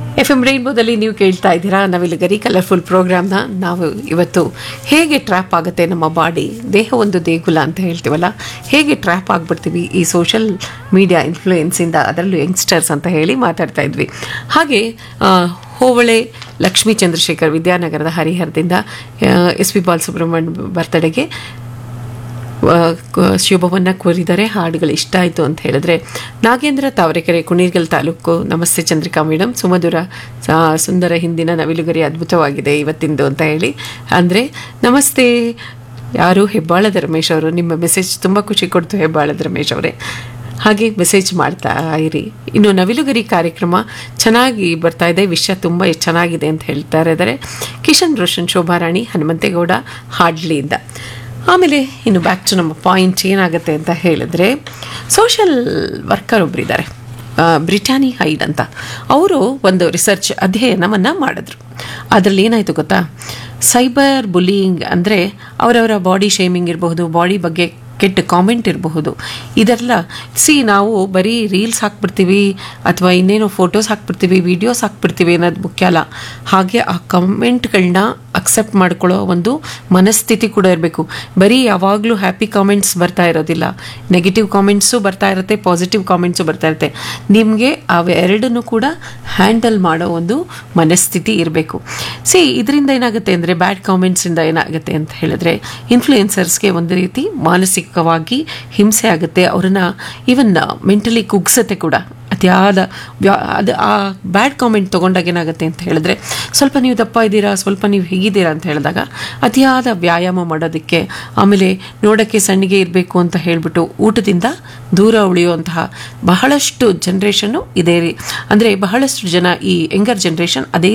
F M ರೈನ್ಬೋದಲ್ಲಿ ನೀವು ಕೇಳ್ತಾ ಇದ್ದೀರಾ ನವಿಲುಗರಿ ಕಲರ್ಫುಲ್ ಪ್ರೋಗ್ರಾಮ್ನ ನಾವು ಇವತ್ತು ಹೇಗೆ ಟ್ರ್ಯಾಪ್ ಆಗುತ್ತೆ ನಮ್ಮ ಬಾಡಿ ದೇಹ ಒಂದು ದೇಗುಲ ಅಂತ ಹೇಳ್ತೀವಲ್ಲ ಹೇಗೆ ಟ್ರ್ಯಾಪ್ ಆಗಿಬಿಡ್ತೀವಿ ಈ ಸೋಷಲ್ ಮೀಡಿಯಾ ಇನ್ಫ್ಲೂಯೆನ್ಸಿಂದ ಅದರಲ್ಲೂ ಯಂಗ್ಸ್ಟರ್ಸ್ ಅಂತ ಹೇಳಿ ಮಾತಾಡ್ತಾ ಇದ್ವಿ ಹಾಗೆ ಆ, ಹೋಬಳೆ ಲಕ್ಷ್ಮೀ ಚಂದ್ರಶೇಖರ್ ವಿದ್ಯಾನಗರದ ಹರಿಹರದಿಂದ ಎಸ್ ಪಿ ಬಾಲಸುಬ್ರಹ್ಮಣ್ಯ ಬರ್ತಡೆಗೆ ಶುಭವನ್ನು ಕೋರಿದ್ದಾರೆ ಹಾಡುಗಳು ಇಷ್ಟ ಆಯಿತು ಅಂತ ಹೇಳಿದ್ರೆ ನಾಗೇಂದ್ರ ತಾವರೆಕೆರೆ ಕುಣೀರ್ಗಲ್ ತಾಲೂಕು ನಮಸ್ತೆ ಚಂದ್ರಿಕಾ ಮೇಡಮ್ ಸುಮಧುರ ಆ, ಸುಂದರ ಹಿಂದಿನ ನವಿಲುಗರಿ ಅದ್ಭುತವಾಗಿದೆ ಇವತ್ತಿಂದು ಅಂತ ಹೇಳಿ ಅಂದರೆ ನಮಸ್ತೆ ಯಾರು ಹೆಬ್ಬಾಳದ ರಮೇಶ್ ಅವರು ನಿಮ್ಮ ಮೆಸೇಜ್ ತುಂಬ ಖುಷಿ ಕೊಡ್ತು ಹೆಬ್ಬಾಳದ ರಮೇಶ್ ಅವರೇ ಹಾಗೆ ಮೆಸೇಜ್ ಮಾಡ್ತಾ ಇರಿ ಇನ್ನು ನವಿಲುಗರಿ ಕಾರ್ಯಕ್ರಮ ಚೆನ್ನಾಗಿ ಬರ್ತಾ ಇದೆ ವಿಷಯ ತುಂಬ ಚೆನ್ನಾಗಿದೆ ಅಂತ ಹೇಳ್ತಾ ಇದ್ದಾರೆ ಕಿಶನ್ ರೋಷನ್ ಶೋಭಾರಾಣಿ ಹನುಮಂತೇಗೌಡ ಹಾಡ್ಲಿಯಿಂದ ಆಮೇಲೆ ಇನ್ನು ಬ್ಯಾಕ್ ಟು ನಮ್ಮ ಪಾಯಿಂಟ್ ಏನಾಗುತ್ತೆ ಅಂತ ಹೇಳಿದ್ರೆ ಸೋಷಲ್ ವರ್ಕರ್ ಒಬ್ಬರಿದ್ದಾರೆ ಬ್ರಿಟಾನಿ ಹೈಡ್ ಅಂತ ಅವರು ಒಂದು ರಿಸರ್ಚ್ ಅಧ್ಯಯನವನ್ನು ಮಾಡಿದ್ರು ಅದರಲ್ಲಿ ಏನಾಯಿತು ಗೊತ್ತಾ ಸೈಬರ್ ಬುಲಿಯಿಂಗ್ ಅಂದರೆ ಅವರವರ ಬಾಡಿ ಶೇಮಿಂಗ್ ಇರಬಹುದು ಬಾಡಿ ಬಗ್ಗೆ ಕೆಟ್ಟ ಕಾಮೆಂಟ್ ಇರಬಹುದು ಇದೆಲ್ಲ ಸಿ ನಾವು ಬರೀ ರೀಲ್ಸ್ ಹಾಕ್ಬಿಡ್ತೀವಿ ಅಥವಾ ಇನ್ನೇನೋ ಫೋಟೋಸ್ ಹಾಕ್ಬಿಡ್ತೀವಿ ವಿಡಿಯೋಸ್ ಹಾಕ್ಬಿಡ್ತೀವಿ ಅನ್ನೋದು ಮುಖ್ಯ ಅಲ್ಲ ಹಾಗೆ ಆ ಕಮೆಂಟ್ಗಳನ್ನ ಅಕ್ಸೆಪ್ಟ್ ಮಾಡ್ಕೊಳ್ಳೋ ಒಂದು ಮನಸ್ಥಿತಿ ಕೂಡ ಇರಬೇಕು ಬರೀ ಯಾವಾಗಲೂ ಹ್ಯಾಪಿ ಕಾಮೆಂಟ್ಸ್ ಬರ್ತಾ ಇರೋದಿಲ್ಲ ನೆಗೆಟಿವ್ ಕಾಮೆಂಟ್ಸು ಬರ್ತಾ ಇರುತ್ತೆ ಪಾಸಿಟಿವ್ ಕಾಮೆಂಟ್ಸು ಬರ್ತಾ ಇರುತ್ತೆ ನಿಮಗೆ ಅವೆರಡನ್ನೂ ಕೂಡ ಹ್ಯಾಂಡಲ್ ಮಾಡೋ ಒಂದು ಮನಸ್ಥಿತಿ ಇರಬೇಕು ಸಿ ಇದರಿಂದ ಏನಾಗುತ್ತೆ ಅಂದರೆ ಬ್ಯಾಡ್ ಕಾಮೆಂಟ್ಸಿಂದ ಏನಾಗುತ್ತೆ ಅಂತ ಹೇಳಿದ್ರೆ ಇನ್ಫ್ಲೂಯೆನ್ಸರ್ಸ್ಗೆ ಒಂದು ರೀತಿ ಮಾನಸಿಕವಾಗಿ ಹಿಂಸೆ ಆಗುತ್ತೆ ಅವ್ರನ್ನ ಈವನ್ ಮೆಂಟಲಿ ಕುಗ್ಸತ್ತೆ ಕೂಡ ಅತಿಯಾದ ವ್ಯಾ ಅದು ಆ ಬ್ಯಾಡ್ ಕಾಮೆಂಟ್ ತೊಗೊಂಡಾಗ ಏನಾಗುತ್ತೆ ಅಂತ ಹೇಳಿದ್ರೆ ಸ್ವಲ್ಪ ನೀವು ದಪ್ಪ ಇದ್ದೀರಾ ಸ್ವಲ್ಪ ನೀವು ಹೇಗಿದ್ದೀರಾ ಅಂತ ಹೇಳಿದಾಗ ಅತಿಯಾದ ವ್ಯಾಯಾಮ ಮಾಡೋದಕ್ಕೆ ಆಮೇಲೆ ನೋಡೋಕ್ಕೆ ಸಣ್ಣಗೆ ಇರಬೇಕು ಅಂತ ಹೇಳಿಬಿಟ್ಟು ಊಟದಿಂದ ದೂರ ಉಳಿಯುವಂತಹ ಬಹಳಷ್ಟು ಜನ್ರೇಷನ್ನು ಇದೇ ರೀ ಅಂದರೆ ಬಹಳಷ್ಟು ಜನ ಈ ಯಂಗರ್ ಜನ್ರೇಷನ್ ಅದೇ